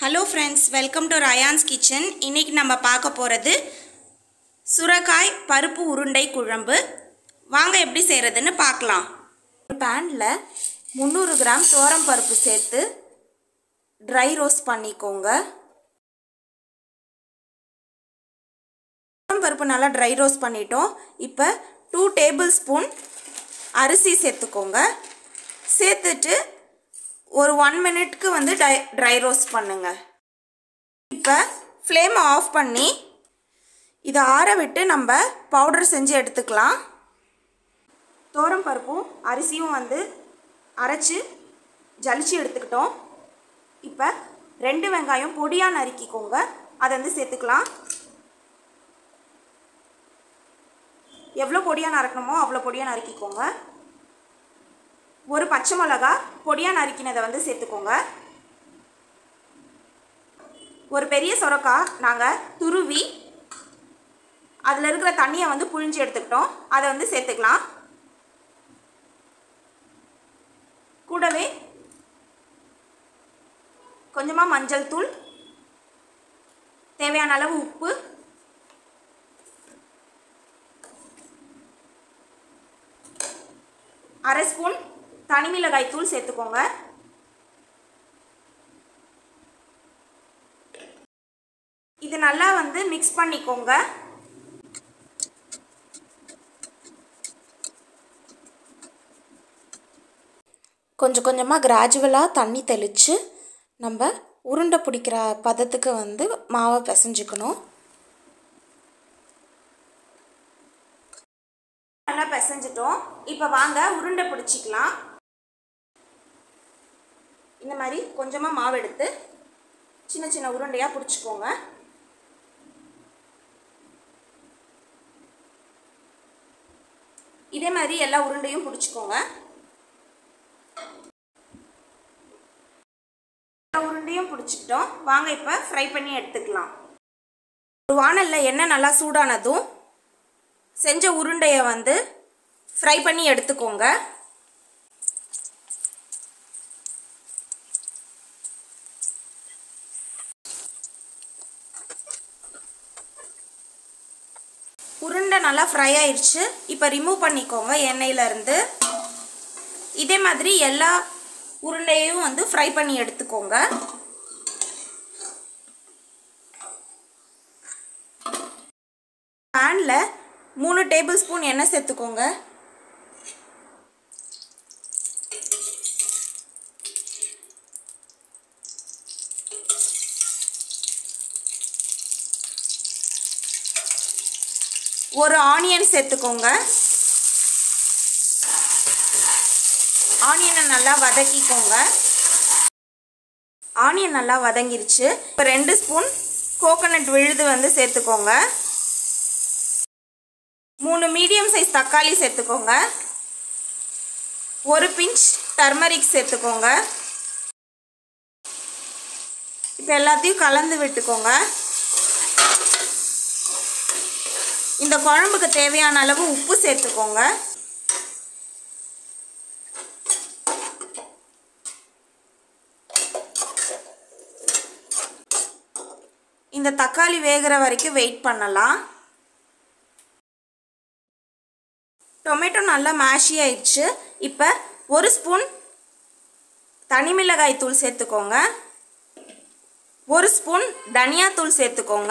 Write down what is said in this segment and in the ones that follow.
hello friends welcome to Rayan's kitchen இன்றைக்கி நம்ம பார்க்க போகிறது சுரக்காய் பருப்பு உருண்டை குழம்பு வாங்க எப்படி செய்கிறதுன்னு பார்க்கலாம் ஒரு பேனில் முந்நூறு கிராம் தோரம் பருப்பு சேர்த்து ட்ரை ரோஸ்ட் பண்ணிக்கோங்க தோரம் பருப்பு நல்லா ட்ரை ரோஸ்ட் பண்ணிட்டோம் இப்போ டூ டேபிள் ஸ்பூன் அரிசி சேர்த்துக்கோங்க சேர்த்துட்டு ஒரு ஒன் மினிட்க்கு வந்து டை ட்ரை ரோஸ்ட் பண்ணுங்க இப்போ ஃப்ளேமை ஆஃப் பண்ணி இதை ஆற விட்டு நம்ம பவுடர் செஞ்சு எடுத்துக்கலாம் தோரம் பருப்பும் அரிசியும் வந்து அரைச்சி ஜலிச்சு எடுத்துக்கிட்டோம் இப்போ ரெண்டு வெங்காயம் பொடியாக நறுக்கிக்கோங்க அதை வந்து சேர்த்துக்கலாம் எவ்வளோ பொடியாக நறுக்கணுமோ அவ்வளோ பொடியாக நறுக்கிக்கோங்க ஒரு பச்சை மிளகா பொடியாக நறுக்கினதை வந்து சேர்த்துக்கோங்க ஒரு பெரிய சொரக்காய் நாங்கள் துருவி அதில் இருக்கிற தண்ணியை வந்து புழிஞ்சு எடுத்துக்கிட்டோம் அதை வந்து சேர்த்துக்கலாம் கூடவே கொஞ்சமாக மஞ்சள் தூள் தேவையான அளவு உப்பு அரை ஸ்பூன் தனி மிளகாய் தூள் சேர்த்துக்கோங்க இது நல்லா வந்து மிக்ஸ் பண்ணிக்கோங்க கொஞ்சம் கொஞ்சமாக கிராஜுவலாக தண்ணி தெளித்து நம்ம உருண்டை பிடிக்கிற பதத்துக்கு வந்து மாவை பிசைஞ்சுக்கணும் நல்லா பிசைஞ்சிட்டோம் இப்போ வாங்க உருண்டை பிடிச்சிக்கலாம் இந்த மாதிரி கொஞ்சமாக மாவு எடுத்து சின்ன சின்ன உருண்டையாக பிடிச்சிக்கோங்க இதே மாதிரி எல்லா உருண்டையும் பிடிச்சிக்கோங்க எல்லா உருண்டையும் பிடிச்சிக்கிட்டோம் வாங்க இப்போ ஃப்ரை பண்ணி எடுத்துக்கலாம் ஒரு வானலில் எண்ணெய் நல்லா சூடானதும் செஞ்ச உருண்டையை வந்து ஃப்ரை பண்ணி எடுத்துக்கோங்க உருண்டை நல்லா ஃப்ரை ஆயிடுச்சு இப்போ ரிமூவ் பண்ணிக்கோங்க எண்ணெயிலேருந்து இதே மாதிரி எல்லா உருண்டையும் வந்து ஃப்ரை பண்ணி எடுத்துக்கோங்க பேனில் மூணு டேபிள் ஸ்பூன் எண்ணெய் சேர்த்துக்கோங்க ஒரு ஆனியன் சேர்த்துக்கோங்க ஆனியனை நல்லா வதக்கிக்கோங்க ஆனியன் நல்லா வதங்கிருச்சு இப்போ ரெண்டு ஸ்பூன் கோகோனட் விழுது வந்து சேர்த்துக்கோங்க மூணு மீடியம் சைஸ் தக்காளி சேர்த்துக்கோங்க ஒரு பிஞ்ச் டர்மரிக் சேர்த்துக்கோங்க இப்போ எல்லாத்தையும் கலந்து விட்டுக்கோங்க இந்த குழம்புக்கு தேவையான அளவு உப்பு சேர்த்துக்கோங்க இந்த தக்காளி வேகிற வரைக்கும் வெயிட் பண்ணலாம் டொமேட்டோ நல்லா மேஷி ஆயிடுச்சு இப்போ ஒரு ஸ்பூன் தனி மிளகாய் தூள் சேர்த்துக்கோங்க ஒரு ஸ்பூன் தனியாத்தூள் சேர்த்துக்கோங்க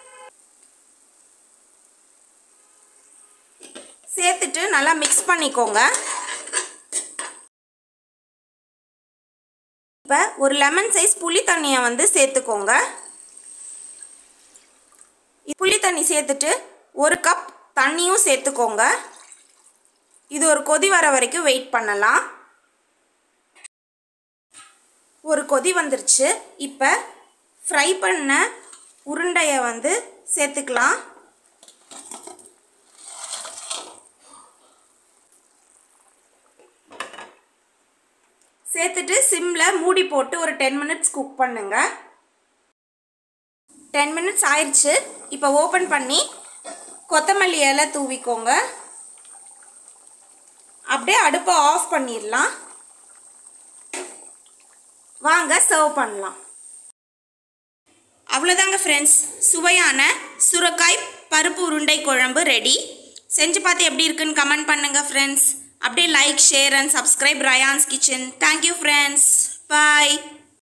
சேர்த்துட்டு நல்லா மிக்ஸ் பண்ணிக்கோங்க இப்போ ஒரு லெமன் சைஸ் புளி தண்ணியை வந்து சேர்த்துக்கோங்க புளி தண்ணி சேர்த்துட்டு ஒரு கப் தண்ணியும் சேர்த்துக்கோங்க இது ஒரு கொதி வர வரைக்கும் வெயிட் பண்ணலாம் ஒரு கொதி வந்துருச்சு இப்போ ஃப்ரை பண்ண உருண்டையை வந்து சேர்த்துக்கலாம் சேர்த்துட்டு சிம்மில் மூடி போட்டு ஒரு டென் மினிட்ஸ் குக் பண்ணுங்க டென் மினிட்ஸ் ஆயிடுச்சு இப்போ ஓப்பன் பண்ணி கொத்தமல்லி இலை தூவிக்கோங்க அப்படியே அடுப்பை ஆஃப் பண்ணிடலாம் வாங்க சர்வ் பண்ணலாம் அவ்வளோதாங்க ஃப்ரெண்ட்ஸ் சுவையான சுரக்காய் பருப்பு உருண்டை குழம்பு ரெடி செஞ்சு பார்த்து எப்படி இருக்குன்னு கமெண்ட் பண்ணுங்கள் ஃப்ரெண்ட்ஸ் அப்படியே like share and subscribe Rayan's kitchen thank you friends bye